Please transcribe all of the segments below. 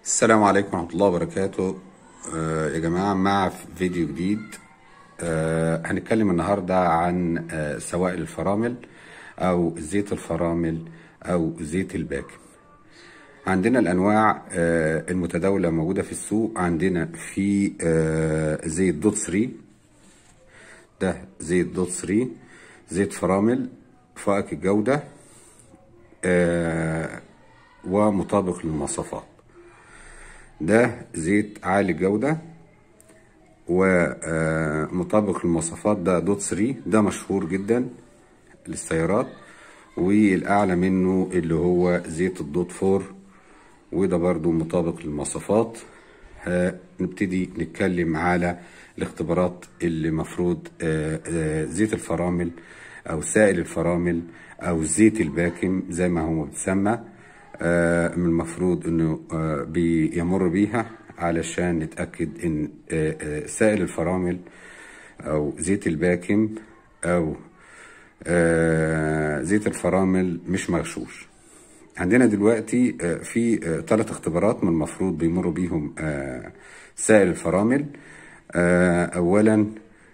السلام عليكم ورحمة الله وبركاته آه يا جماعة مع فيديو جديد آه هنتكلم النهاردة عن آه سوائل الفرامل أو زيت الفرامل أو زيت الباكن عندنا الأنواع آه المتداولة موجودة في السوق عندنا في آه زيت دوت 3 ده زيت دوت 3 زيت فرامل فائق الجودة آه ومطابق للمواصفات ده زيت عالي الجودة ومطابق للمواصفات ده دوت 3 ده مشهور جدا للسيارات والأعلى منه اللي هو زيت الدوت 4 وده برضو مطابق للمواصفات هنبتدي نتكلم على الاختبارات اللي مفروض زيت الفرامل أو سائل الفرامل أو زيت الباكم زي ما هو بيتسمى من المفروض انه بيمر بيها علشان نتأكد ان سائل الفرامل او زيت الباكم او زيت الفرامل مش مغشوش عندنا دلوقتي في ثلاث اختبارات من المفروض بيمروا بيهم سائل الفرامل اولا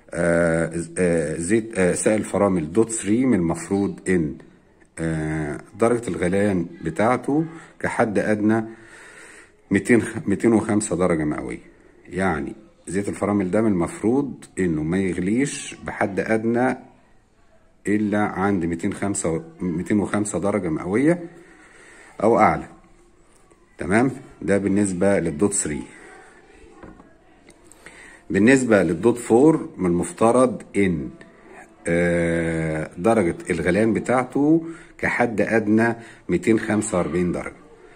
زيت سائل الفرامل دوت 3 من المفروض ان درجة الغليان بتاعته كحد أدنى 200 205 درجة مئوية يعني زيت الفرامل ده من المفروض إنه ما يغليش بحد أدنى إلا عند 205 205 درجة مئوية أو أعلى تمام ده بالنسبة للدوت 3 بالنسبة للدوت 4 من المفترض إن درجة الغليان بتاعته كحد أدنى 245 درجة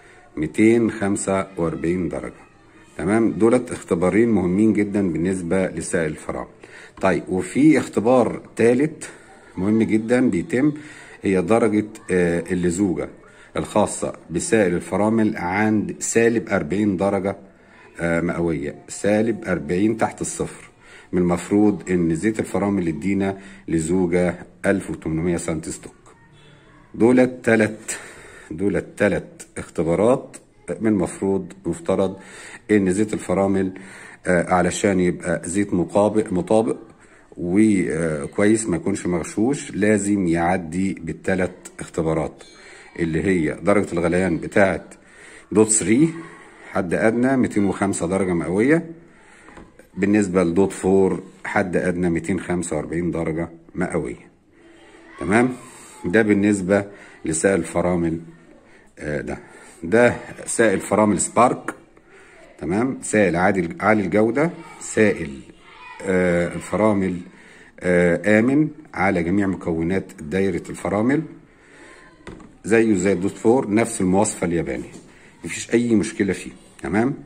245 درجة تمام دولت اختبارين مهمين جدا بالنسبة لسائل الفرامل طيب وفي اختبار ثالث مهم جدا بيتم هي درجة اللزوجة الخاصة بسائل الفرامل عند سالب 40 درجة مئوية سالب 40 تحت الصفر من المفروض ان زيت الفرامل يدينا لزوجة 1800 سنتي ستوك دولت تلت دولت تلت اختبارات من المفروض مفترض ان زيت الفرامل آه علشان يبقى زيت مطابق مطابق وكويس ما يكونش مغشوش لازم يعدي بالثلاث اختبارات اللي هي درجة الغليان بتاعت دوت 3 حد ادنى 205 درجة مئوية بالنسبة لدوت 4 حد أدنى 245 درجة مئوية تمام ده بالنسبة لسائل الفرامل آه ده ده سائل فرامل سبارك تمام سائل عادي عالي الجودة سائل آه الفرامل آه آمن على جميع مكونات دايرة الفرامل زيه زي الدوت 4 نفس المواصفة الياباني مفيش أي مشكلة فيه تمام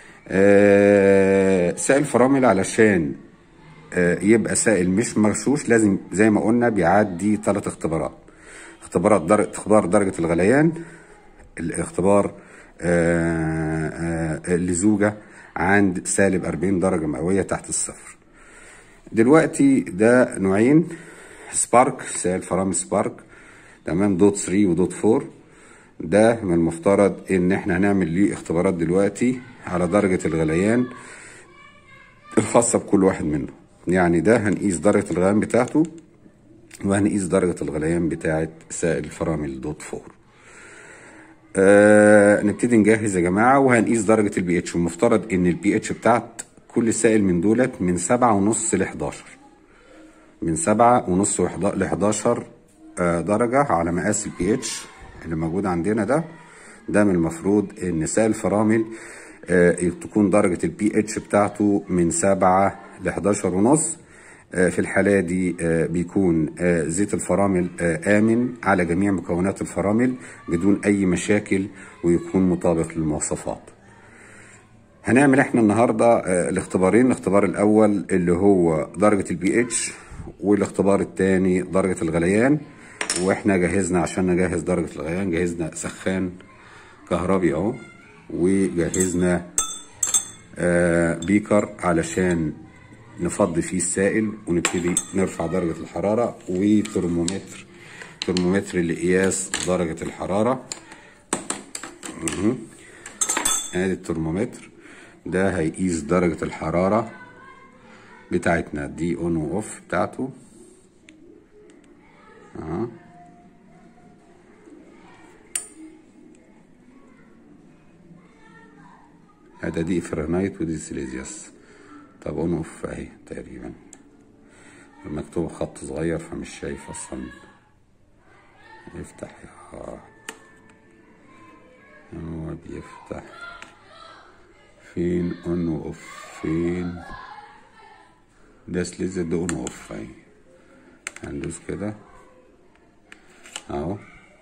آه سائل فرامل علشان آه يبقى سائل مش مغشوش لازم زي ما قلنا بيعدي ثلاث اختبارات اختبارات در... اختبار درجة الغليان الاختبار آه اللزوجة عند سالب 40 درجة مئوية تحت الصفر دلوقتي ده نوعين سبارك سائل فرامل سبارك تمام دوت 3 ودوت 4 ده من المفترض ان احنا هنعمل ليه اختبارات دلوقتي على درجة الغليان الخاصة بكل واحد منه يعني ده هنقيس درجة الغليان بتاعته وهنقيس درجة الغليان بتاعت سائل الفرامل دوت فور آه نبتدي نجهز يا جماعة وهنقيس درجة البي اتش المفترض ان البي اتش بتاعت كل سائل من دولت من سبعة ونص لحداشر من سبعة ونص لحداشر آه درجة على مقاس البي اتش اللي موجود عندنا ده ده من المفروض ان سائل الفرامل آه تكون درجة البي اتش بتاعته من سبعة لحداشر ونص آه في الحالة دي آه بيكون زيت الفرامل آمن على جميع مكونات الفرامل بدون أي مشاكل ويكون مطابق للمواصفات هنعمل احنا النهاردة الاختبارين الاختبار الأول اللي هو درجة البي اتش والاختبار الثاني درجة الغليان واحنا جهزنا عشان نجهز درجة الغليان جهزنا سخان كهربي اهو وجهزنا آه بيكر علشان نفضي فيه السائل ونبتدي نرفع درجة الحرارة وترمومتر ترمومتر لقياس درجة الحرارة ادي الترمومتر ده هيقيس درجة الحرارة بتاعتنا دي اون واوف بتاعته اهو هذا دي فرنايت ودي سيليزيوس طب اون اوف اهي تقريبا المكتوب خط صغير فمش شايف اصلا يفتح يا هو بيفتح فين اون واوف فين ده سليزر ده اون واوف اهي هندوس كده اهو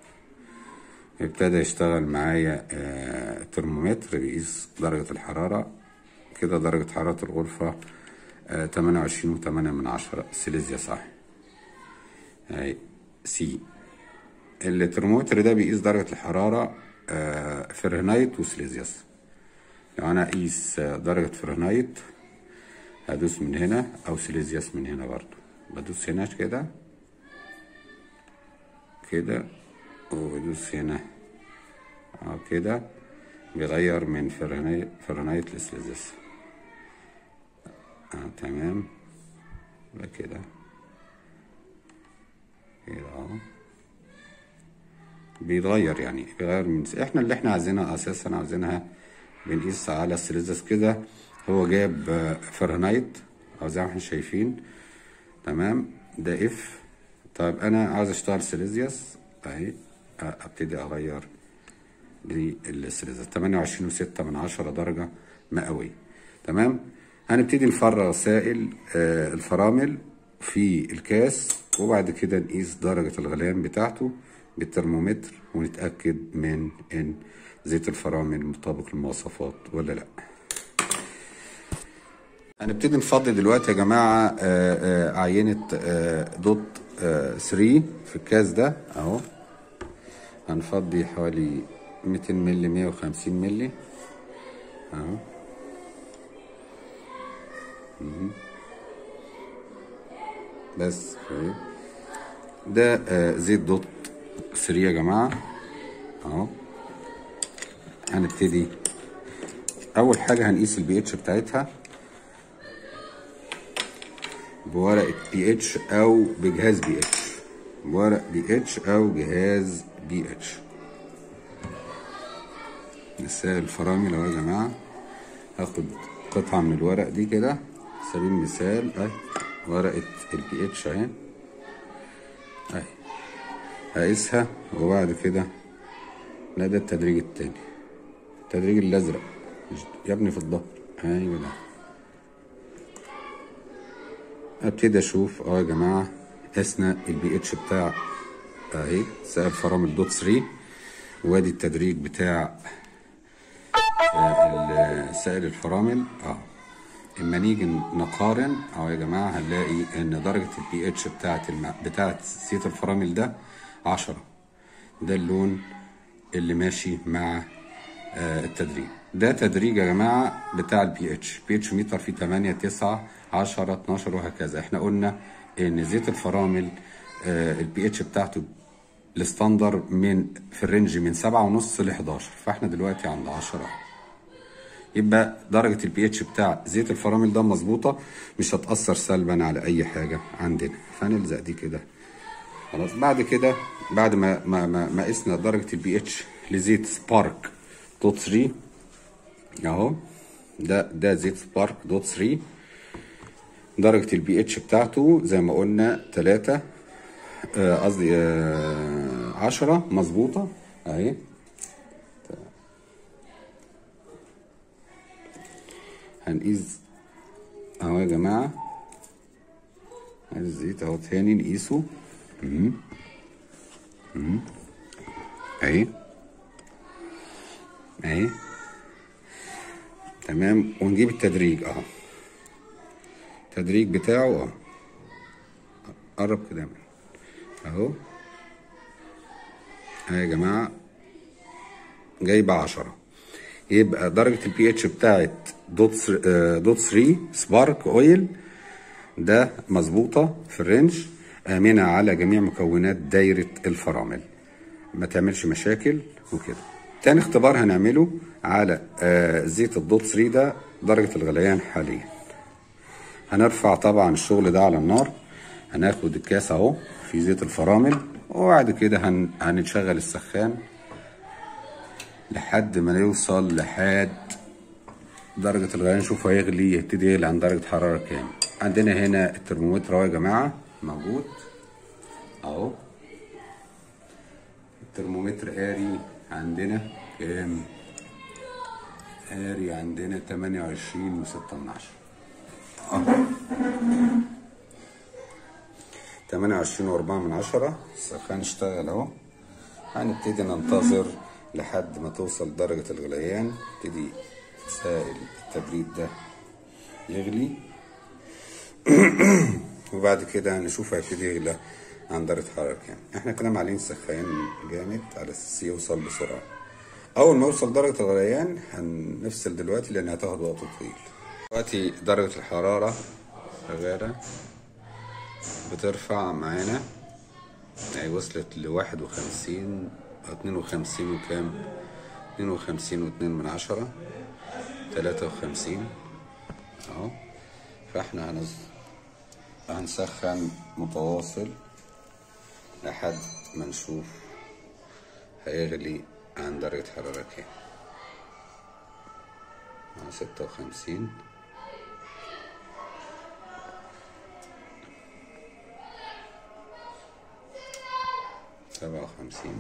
ابتدى يشتغل معايا آه ترمومتر بيقيس درجة الحرارة كده درجة حرارة الغرفة تمانية وعشرين وتمانية من عشرة سيليزيا صح اهي سي الترمومتر ده بيقيس درجة الحرارة آه فرنايت وسيليزيوس لو انا اقيس درجة فرنايت هدوس من هنا او سيليزيوس من هنا برضو بدوس هنا كده كده وبدوس هنا اه كده بيغير من فرنايت فرنايت لسيليزيوس اه تمام يبقى كده كده اهو بيتغير يعني بيغير من احنا اللي احنا عايزينها اساسا عايزينها بنقيس على السيليزيوس كده هو جاب فرنايت او زي ما احنا شايفين تمام ده اف طيب انا عاوز اشتغل سيليزيوس اهي ابتدي اغير للسيليزيوس 28 و6 من عشرة درجة مئوية تمام هنبتدي نفرغ سائل آه الفرامل في الكاس وبعد كده نقيس درجة الغليان بتاعته بالترمومتر ونتأكد من ان زيت الفرامل مطابق للمواصفات ولا لا هنبتدي نفضي دلوقتي يا جماعة آه آه عينة دوت 3 في الكاس ده اهو هنفضي حوالي 200 مللي 150 مللي اهو بس اهي ده آه زيت دوت 3 يا جماعة اهو هنبتدي اول حاجة هنقيس البي اتش بتاعتها بورقة بي اتش او بجهاز بي اتش بورق بي اتش او جهاز بي اتش نسال الفرامل اهو يا جماعة هاخد قطعة من الورق دي كده على سبيل المثال اهي ورقة البي اتش اهي اهي هقيسها وبعد كده لا ده التدريج التاني التدريج الازرق يا ابني في الظهر ايوه ده ابتدي اشوف اه يا جماعه قسنا البي اتش بتاع اهي سائل فرامل دوت 3 وادي التدريج بتاع سائل الفرامل اه اما نيجي نقارن اهو يا جماعه هنلاقي ان درجه البي اتش بتاعت الم... بتاعت زيت الفرامل ده 10 ده اللون اللي ماشي مع آه التدريج ده تدريج يا جماعه بتاع البي اتش بي اتش متر فيه 8 9 10 12 وهكذا احنا قلنا ان زيت الفرامل آه البي اتش بتاعته الستاندر من في الرينج من 7 ونص ل 11 فاحنا دلوقتي عند 10 يبقى درجة البي اتش بتاع زيت الفرامل ده مظبوطة مش هتأثر سلبا على أي حاجة عندنا فنلزق دي كده خلاص بعد كده بعد ما ما ما, ما قسنا درجة البي اتش لزيت سبارك دوت 3 اهو ده ده زيت سبارك دوت 3 درجة البي اتش بتاعته زي ما قلنا 3 قصدي آه 10 مظبوطة اهي هنقيس اهو يا جماعة الزيت اهو تاني نقيسه اهي اهي اهي تمام ونجيب التدريج اهو التدريج بتاعه اهو قرب كده اهو اهي يا جماعة جايبة عشرة يبقى درجة البي اتش بتاعت دوت دوت 3 سبارك اويل ده مظبوطة في الرينج آمنة على جميع مكونات دايرة الفرامل ما تعملش مشاكل وكده تاني اختبار هنعمله على آه زيت الدوت 3 ده درجة الغليان حاليا هنرفع طبعا الشغل ده على النار هناخد الكاس اهو في زيت الفرامل وبعد كده هن... هنشغل السخان لحد ما نوصل لحد درجة الغليان نشوف هيغلي يبتدي يغلي عن درجة حرارة كام عندنا هنا الترمومتر اهو يا جماعة موجود اهو الترمومتر قاري عندنا كام قاري عندنا تمانية وعشرين وستة من عشرة تمانية وعشرين وأربعة من عشرة السخان اشتغل اهو هنبتدي ننتظر لحد ما توصل درجة الغليان يبتدي سائل التبريد ده يغلي وبعد كده هنشوف هيبتدي يغلى عن درجة حرارة كام احنا كده معلين السخان جامد على اساس يوصل بسرعة اول ما يوصل درجة الغليان هنفصل دلوقتي لان هتاخد وقت طويل دلوقتي درجة الحرارة شغالة بترفع معانا يعني وصلت لواحد وخمسين اتنين وخمسين وكام اتنين وخمسين واتنين من عشرة تلاتة وخمسين اهو فاحنا هنز... هنسخن متواصل لحد ما نشوف هيغلي عن درجة حرارة كام ستة وخمسين سبعة وخمسين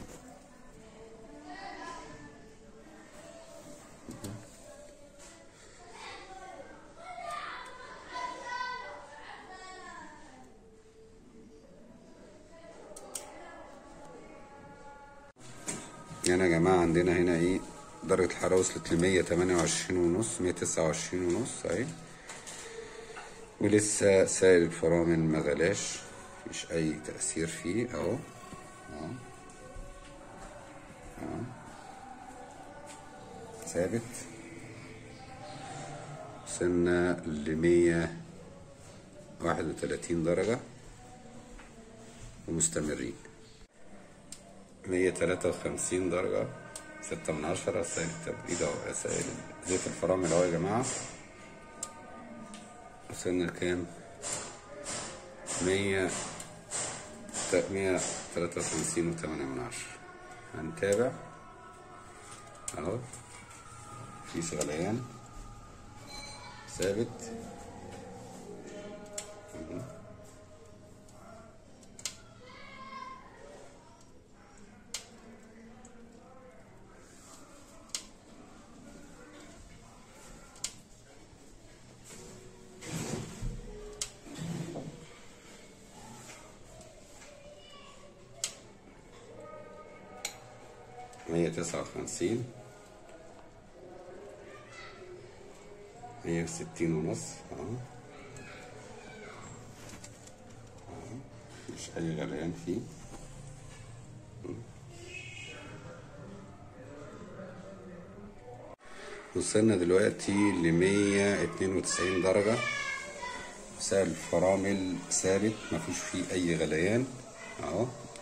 يعني يا جماعة عندنا هنا ايه درجة الحرارة وصلت لمية تمانية وعشرين ونص مية تسعة وعشرين ونص اهي ولسه سائل الفرامل ما غلاش مفيش أي تأثير فيه أهو أهو أهو ثابت وصلنا لمية واحد وتلاتين درجة ومستمرين مية تلاتة وخمسين درجة ستة من عشرة سائل التبريد أو سائل زيت الفرامل أهو يا جماعة وصلنا لكام؟ مية مية تلاتة وخمسين وتمانية من عشرة هنتابع أهو مفيش غليان ثابت مية تسعة وخمسين مية وستين ونص اهو اهو مش أي غليان فيه وصلنا دلوقتي لمية اتنين وتسعين درجة سائل الفرامل ثابت مفيش فيه أي غليان اهو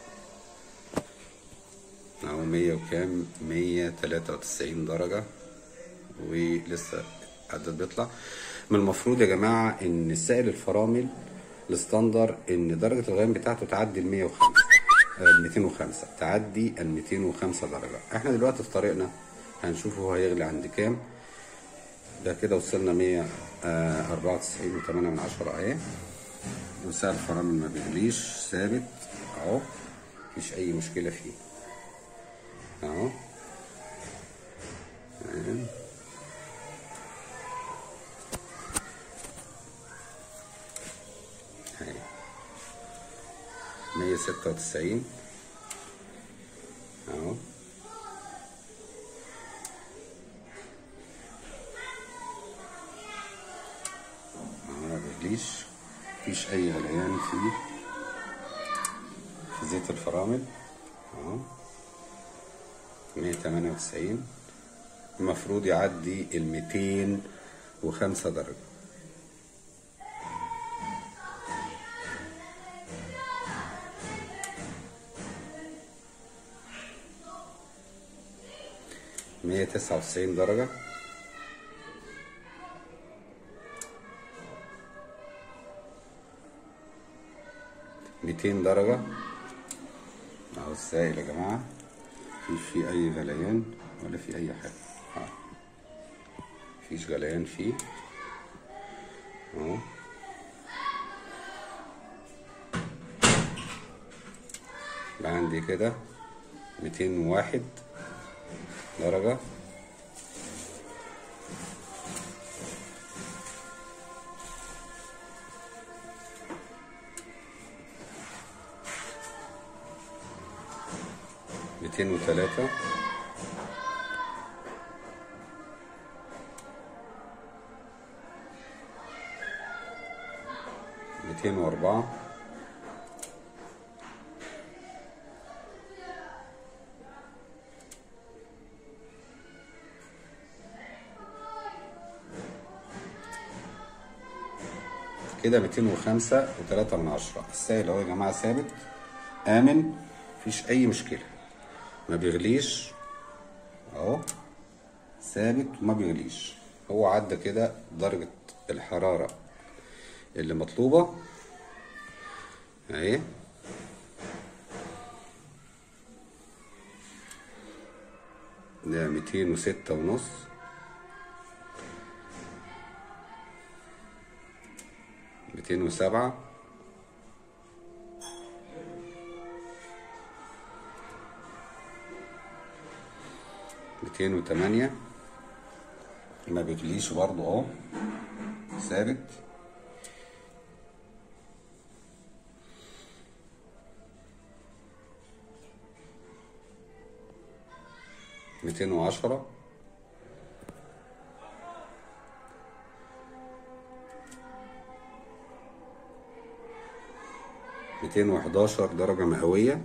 اهو مية وكام مية تلاتة وتسعين درجة ولسه العدد بيطلع من المفروض يا جماعة ان السائل الفرامل الستاندر ان درجة الغليان بتاعته تعدي ال 105 ال 205 تعدي ال 205 درجة احنا دلوقتي في طريقنا هنشوف هو هيغلي عند كام ده كده وصلنا 194 و8 من عشرة اهي وسائل الفرامل ما بيغليش ثابت اهو مفيش اي مشكلة فيه اهو تمام. اهي مية ستة وتسعين اهو اهو ما بيغليش مفيش اي غليان فيه في زيت الفرامل اهو مية تمانية وتسعين المفروض يعدي الميتين وخمسة درجة 199 درجة ميتين درجة اهو السائل يا جماعة مفيش فيه أي غليان ولا في أي حاجة اه مفيش غليان فيه اهو يبقى عندي كده ميتين وواحد درجة ميتين وتلاتة ميتين وأربعة كده 205 و3 من عشرة السائل اهو يا جماعه ثابت امن مفيش اي مشكله ما بيغليش اهو ثابت وما بيغليش هو عدى كده درجه الحراره اللي مطلوبه اهي ده 206 ونص ميتين وسبعة ميتين وتمانية ما بيغليش برضه اهو ثابت ميتين وعشرة ميتين وحداشر درجة مئوية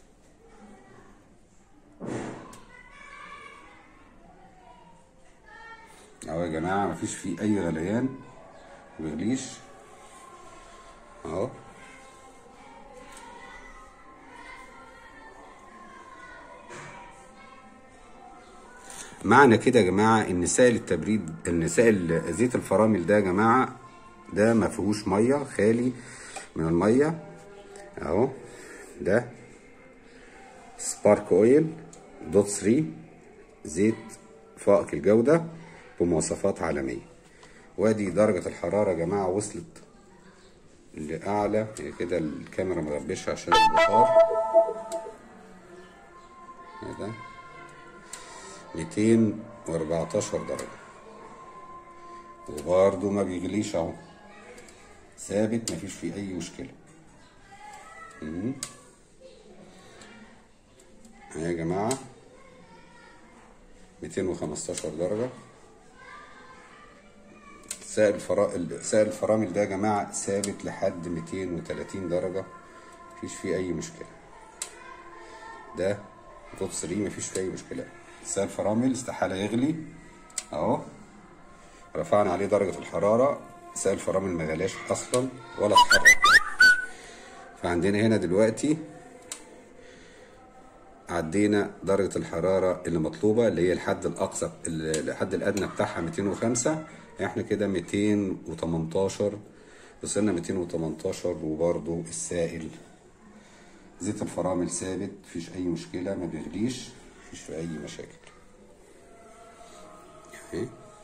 اهو يا جماعة مفيش فيه أي غليان مبيغليش اهو معنى كده يا جماعة إن سائل التبريد إن سائل زيت الفرامل ده يا جماعة ده ما فيهوش مية خالي من المية اهو ده سبارك اويل دوت 3 زيت فائق الجودة بمواصفات عالمية وادي درجة الحرارة يا جماعة وصلت لأعلى هي كده الكاميرا مغبشة عشان البخار ده 214 درجة وبرضه ما بيغليش اهو ثابت مفيش فيه أي مشكلة مم. اهي يا جماعة 215 درجة سائل الفرا... سائل الفرامل ده يا جماعة ثابت لحد 230 درجة مفيش فيه أي مشكلة ده دوت 3 مفيش فيه أي مشكلة سائل الفرامل استحالة يغلي أهو رفعنا عليه درجة الحرارة سائل الفرامل ما غلاش أصلا ولا اتحرك فعندنا هنا دلوقتي عدينا درجة الحرارة اللي مطلوبة اللي هي الحد الأقصى الحد الأدنى بتاعها 205 احنا كده 218 وصلنا 218 وبرضو السائل زيت الفرامل ثابت مفيش أي مشكلة ما بيغليش مفيش في أي مشاكل اهي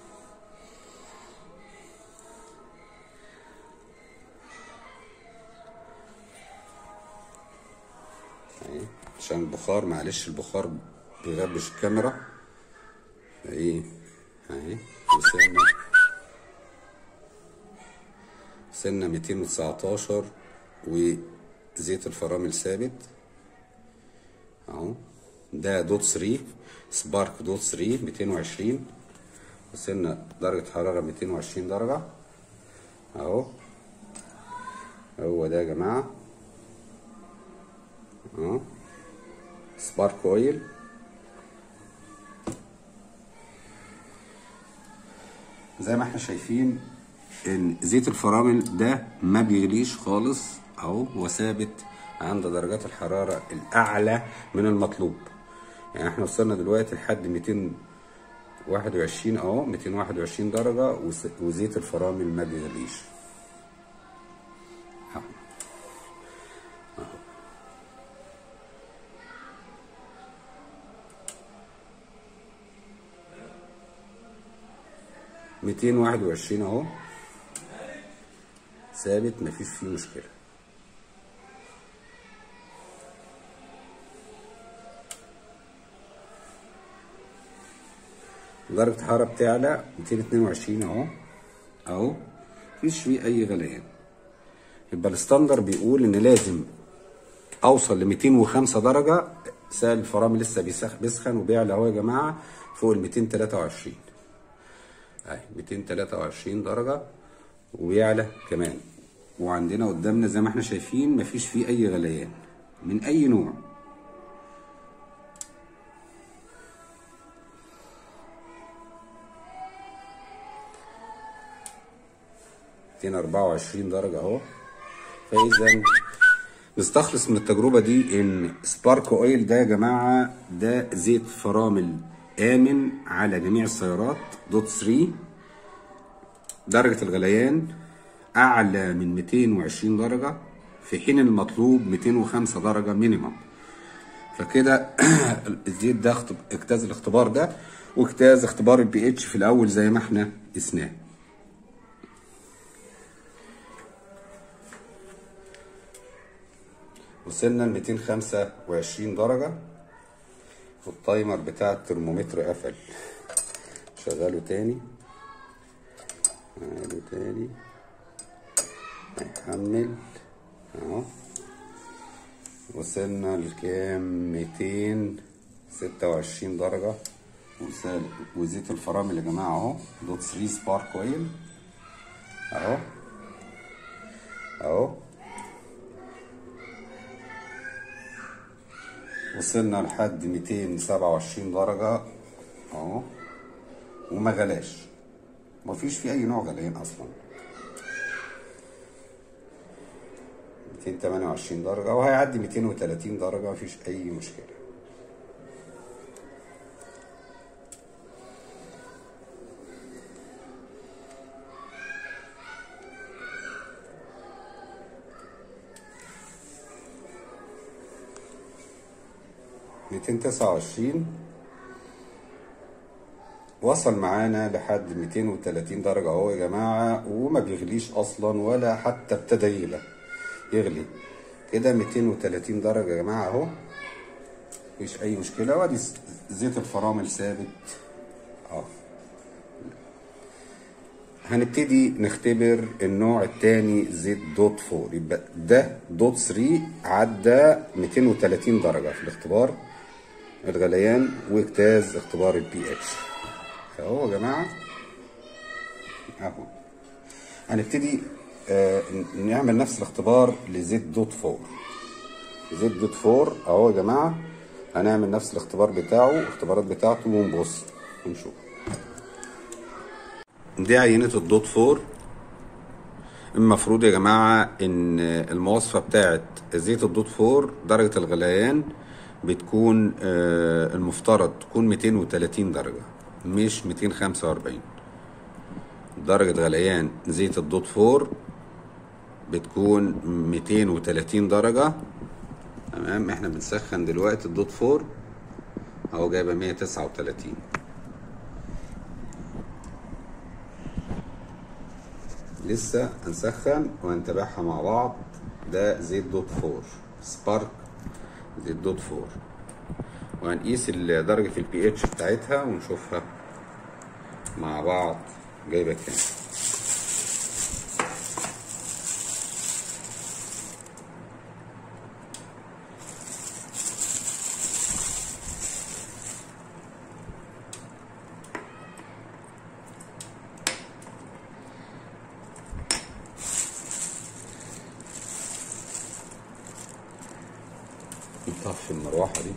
اهي عشان البخار معلش البخار بيغبش الكاميرا ايه اهي وصلنا وصلنا 219 وزيت الفرامل ثابت اهو ده دوت 3 سبارك دوت 3 220 وصلنا درجة حرارة 220 درجة اهو هو ده يا جماعة اهو سبارك اويل زي ما احنا شايفين ان زيت الفرامل ده ما بيغليش خالص اهو هو ثابت عند درجات الحرارة الاعلى من المطلوب يعني احنا وصلنا دلوقتي لحد 200 21 اهو 221 درجة وس- وزيت الفرامل ما بيغليش أهو. أهو. ميتين واحد وعشرين اهو ثابت مفيش فيه مشكلة درجة الحرارة بتعلى 222 اهو اهو مفيش فيه اي غليان يبقى الستاندر بيقول ان لازم اوصل ل 205 درجة سائل الفرامل لسه بيسخ- بيسخن وبيعلى اهو يا جماعة فوق ال 223 اهي 223 درجة وبيعلى كمان وعندنا قدامنا زي ما احنا شايفين مفيش فيه اي غليان من اي نوع ميتين أربعة وعشرين درجة اهو فإذا نستخلص من التجربة دي إن سبارك أويل ده يا جماعة ده زيت فرامل آمن على جميع السيارات دوت 3 درجة الغليان أعلى من 220 درجة في حين المطلوب 205 درجة مينيمم فكده الزيت ده اخت- اجتاز الاختبار ده واجتاز اختبار البي اتش في الأول زي ما احنا قسناه وصلنا ل 225 درجة والتايمر بتاع الترمومتر قفل شغله تاني عاده تاني هيحمل اهو وصلنا لكام 226 درجة وسال- وزيت الفرامل يا جماعة اهو دوت 3 سبارك اويل اهو اهو وصلنا لحد 227 درجة اهو وما غلاش مفيش فيه اي نوع غليان اصلا 228 درجة وهيعدي 230 درجة مفيش اي مشكلة ميتين تسعة وعشرين وصل معانا لحد 230 درجة اهو يا جماعة وما بيغليش أصلا ولا حتى ابتدى يغلى يغلي كده 230 درجة يا جماعة اهو مفيش أي مشكلة وادي ز- زيت الفرامل ثابت اه هنبتدي نختبر النوع التاني زيت دوت فور يبقى ده دوت 3 عدى 230 درجة في الاختبار الغليان واجتاز اختبار البي اتش اهو يا جماعة اهو هنبتدي آه ن- نعمل نفس الاختبار لزيت دوت فور زيت دوت فور اهو يا جماعة هنعمل نفس الاختبار بتاعه الاختبارات بتاعته ونبص ونشوف دي عينة الدوت فور المفروض يا جماعة ان المواصفة بتاعت زيت الدوت فور درجة الغليان بتكون آه، المفترض تكون 230 درجة مش 245 درجة غليان زيت الدوت فور بتكون 230 درجة تمام احنا بنسخن دلوقتي الدوت فور اهو جايبة 139 لسه هنسخن وهنتابعها مع بعض ده زيت دوت فور سبارك زيت دوت فور وهنقيس ال- درجة البي اتش بتاعتها ونشوفها مع بعض جايبة كام نطفي المروحة دي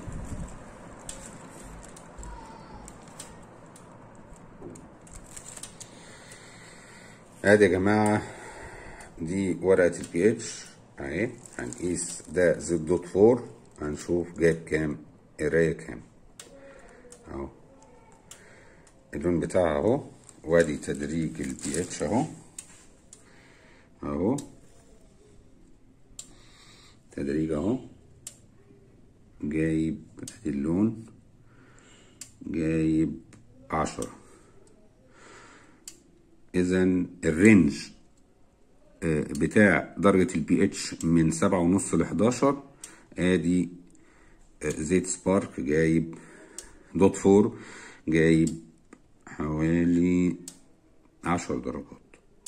ادي يا جماعة دي ورقة البي اتش اهي هنقيس ده زد دوت فور هنشوف جاب كام قراية كام اهو اللون بتاعها اهو وادي تدريج البي اتش اهو اهو تدريج اهو جايب ادي اللون جايب عشرة اذا الرينج آه، بتاع درجة البي اتش من سبعة ونص لحداشر ادي آه، زيت سبارك جايب دوت فور جايب حوالي عشر درجات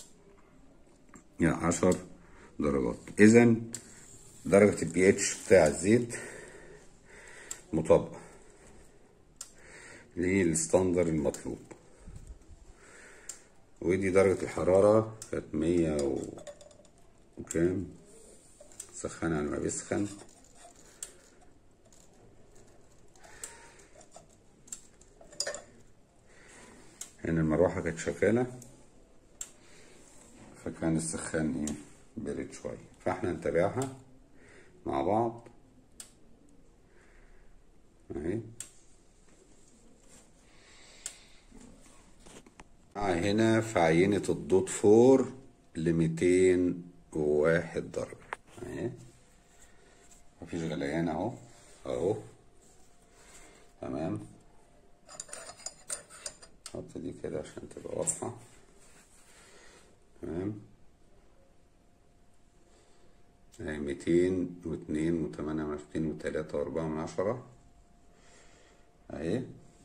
يعني عشر درجات اذا درجة البي اتش بتاع الزيت مطابقة للستاندر المطلوب ودي درجة الحرارة كانت مية و... وكام سخن على ما بيسخن هنا المروحة كانت شغالة فكان السخان ايه بارد شوية فاحنا نتابعها مع بعض اهي هنا في عينة الدوت فور لميتين وواحد درجة اهي مفيش غليان اهو اهو تمام حط دي كده عشان تبقى واضحة تمام اهي ميتين واتنين وتمانية وعشرين وتلاتة واربعة من عشرة اهي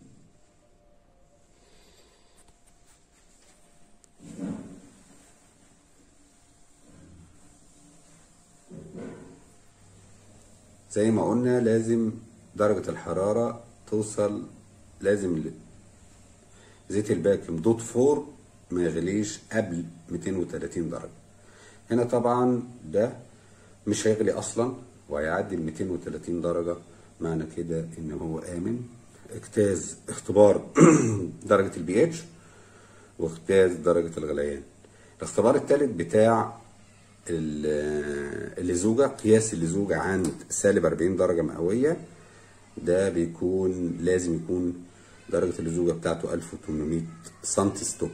زي ما قلنا لازم درجة الحرارة توصل لازم ل- زيت الباكم دوت فور ما يغليش قبل 230 درجة هنا طبعا ده مش هيغلي اصلا وهيعدي ال 230 درجة معنى كده ان هو امن اجتاز اختبار درجة البي اتش واجتاز درجة الغليان الاختبار الثالث بتاع ال- اللزوجة قياس اللزوجة عند سالب 40 درجة مئوية ده بيكون لازم يكون درجة اللزوجة بتاعته 1800 سنتي ستوك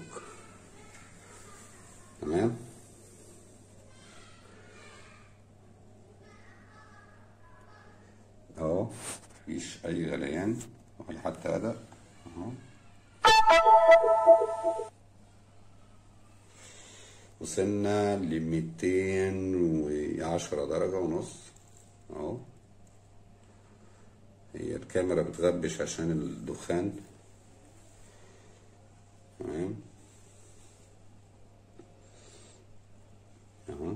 تمام اهو مفيش اي غليان ولا حتى هذا اهو وصلنا لميتين وعشرة درجة ونص اهو هي الكاميرا بتغبش عشان الدخان تمام اهو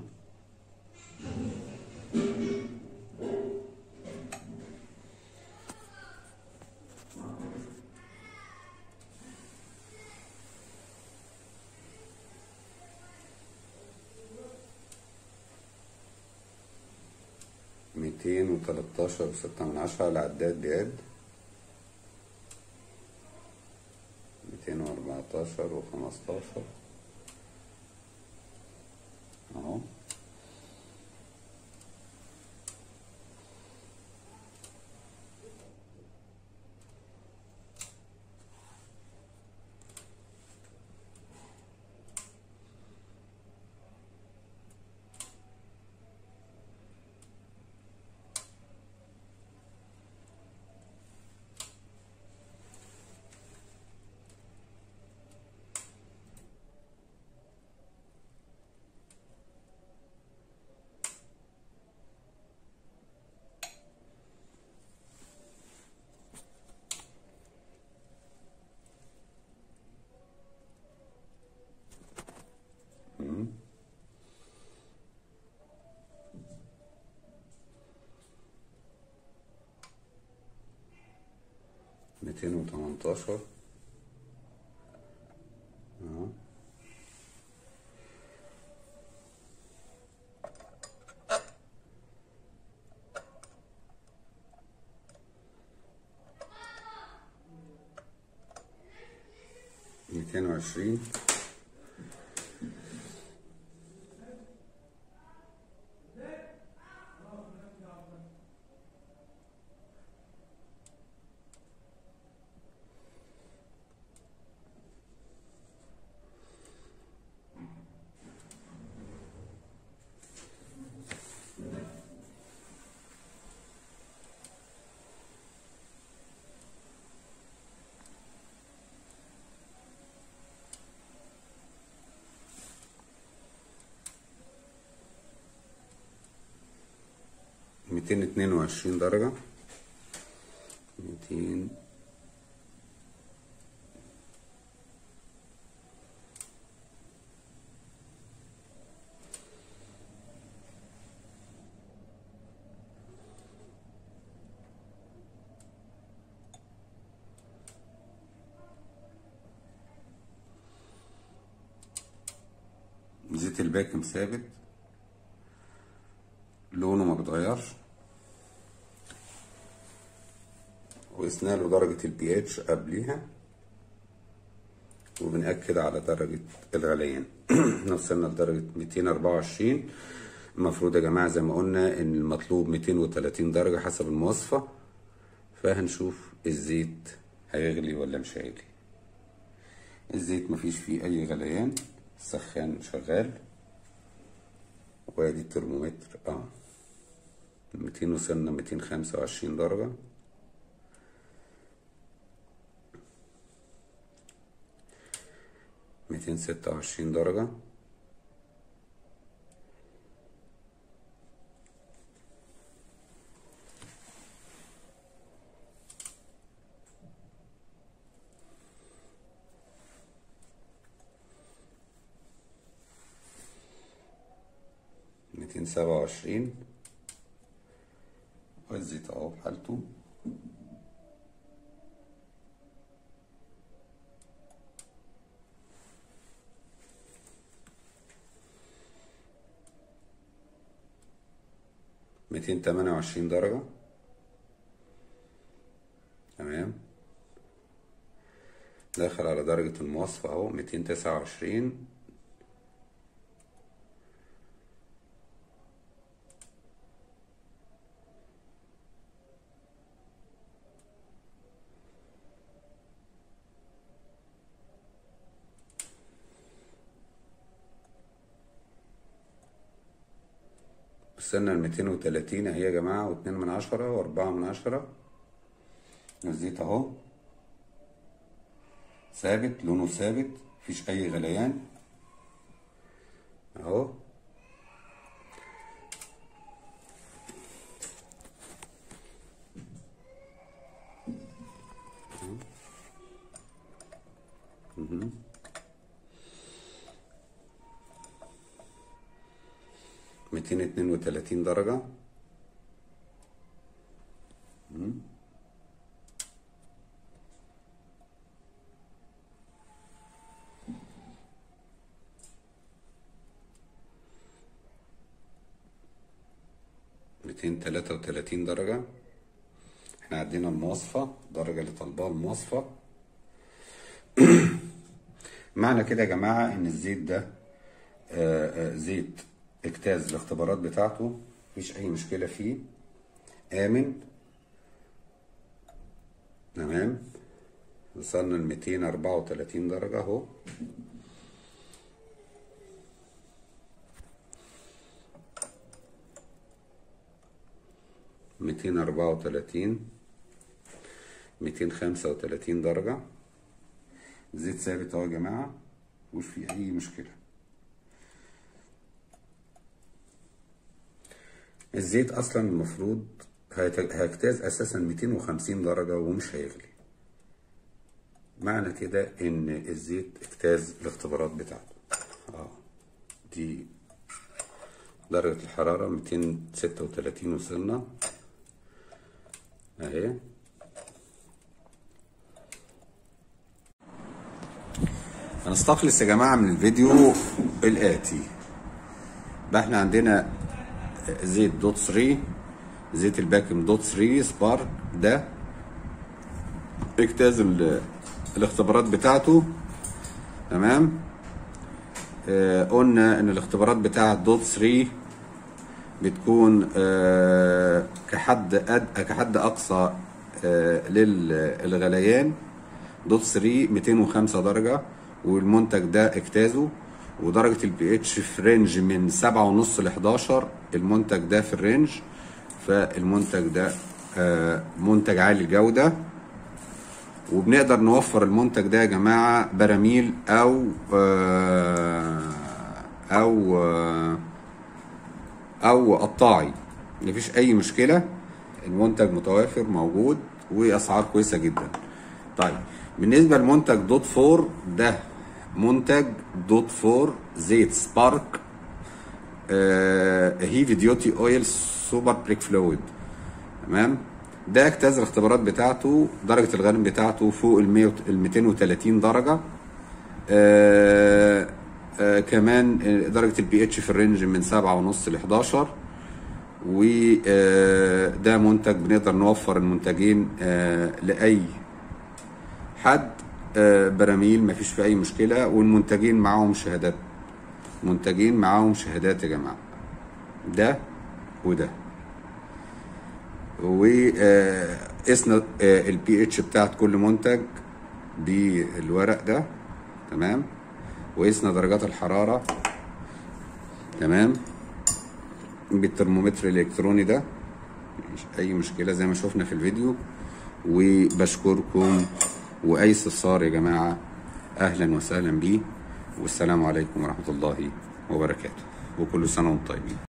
ميتين وتلاتاشر وستة من عشرة العداد بيعد ميتين وأربعتاشر وخمستاشر أهو ميتين وتمنتاشر أهو ميتين وعشرين 222 درجة 200 زيت الباكم ثابت لونه ما بيتغيرش وقسنا له درجة البي اتش قبليها وبنأكد على درجة الغليان وصلنا لدرجة 224 المفروض يا جماعة زي ما قلنا إن المطلوب 230 درجة حسب المواصفة فهنشوف الزيت هيغلي ولا مش هيغلي الزيت مفيش فيه أي غليان السخان شغال وادي الترمومتر اه 200 وصلنا 225 درجة ميتين ستة وعشرين درجة ميتين سبعة وعشرين والزيت اهو بحالته ميتين تمانية وعشرين درجة تمام داخل على درجة المواصفة اهو ميتين تسعة وعشرين وصلنا ل 230 اهي يا جماعة واتنين من عشرة واربعة من عشرة الزيت اهو ثابت لونه ثابت مفيش اي غليان اهو مهم. ميتين اتنين وتلاتين درجة مم. ميتين تلاتة وتلاتين درجة احنا عدينا المواصفة الدرجة اللي طالباها المواصفة معنى كده يا جماعة ان الزيت ده آه، آه، زيت اجتاز الاختبارات بتاعته مفيش اي مشكلة فيه امن تمام وصلنا ل 234 درجة اهو ميتين أربعة وتلاتين ميتين خمسة وتلاتين درجة الزيت ثابت اهو يا جماعة مش في أي مشكلة الزيت أصلا المفروض هيت- هيجتاز أساسا ميتين وخمسين درجة ومش هيغلي معنى كده إن الزيت اجتاز الاختبارات بتاعته اه دي درجة الحرارة ميتين ستة وتلاتين وصلنا اهي هنستخلص يا جماعة من الفيديو الآتي بقى احنا عندنا زيت دوت 3 زيت الباكم دوت 3 سبارك ده اجتاز ال- الاختبارات بتاعته تمام آه قلنا ان الاختبارات بتاعة دوت 3 بتكون آه كحد أد... كحد اقصى آه للغليان دوت 3 205 درجة والمنتج ده اجتازه ودرجة البي اتش في رينج من 7.5 ل 11 المنتج ده في الرينج فالمنتج ده آه منتج عالي الجودة وبنقدر نوفر المنتج ده يا جماعة براميل أو آه أو آه أو قطاعي مفيش اي مشكله المنتج متوافر موجود واسعار كويسه جدا طيب بالنسبه لمنتج دوت فور ده منتج دوت فور زيت سبارك آه هيفي ديوتي اويل سوبر بريك فلويد تمام ده اجتاز الاختبارات بتاعته درجه الغليان بتاعته فوق ال 100 ال 230 درجه آه آه كمان درجه البي اتش في الرينج من 7.5 ل 11 وده منتج بنقدر نوفر المنتجين آه لاي حد آه براميل مفيش في اي مشكله والمنتجين معاهم شهادات منتجين معاهم شهادات يا جماعه ده وده وقسنا البي اتش بتاعت كل منتج بالورق ده تمام وقسنا درجات الحراره تمام بالترمومتر الالكتروني ده مش اي مشكله زي ما شفنا في الفيديو وبشكركم واي استفسار يا جماعه اهلا وسهلا بيه والسلام عليكم ورحمه الله وبركاته وكل سنه وانتم طيبين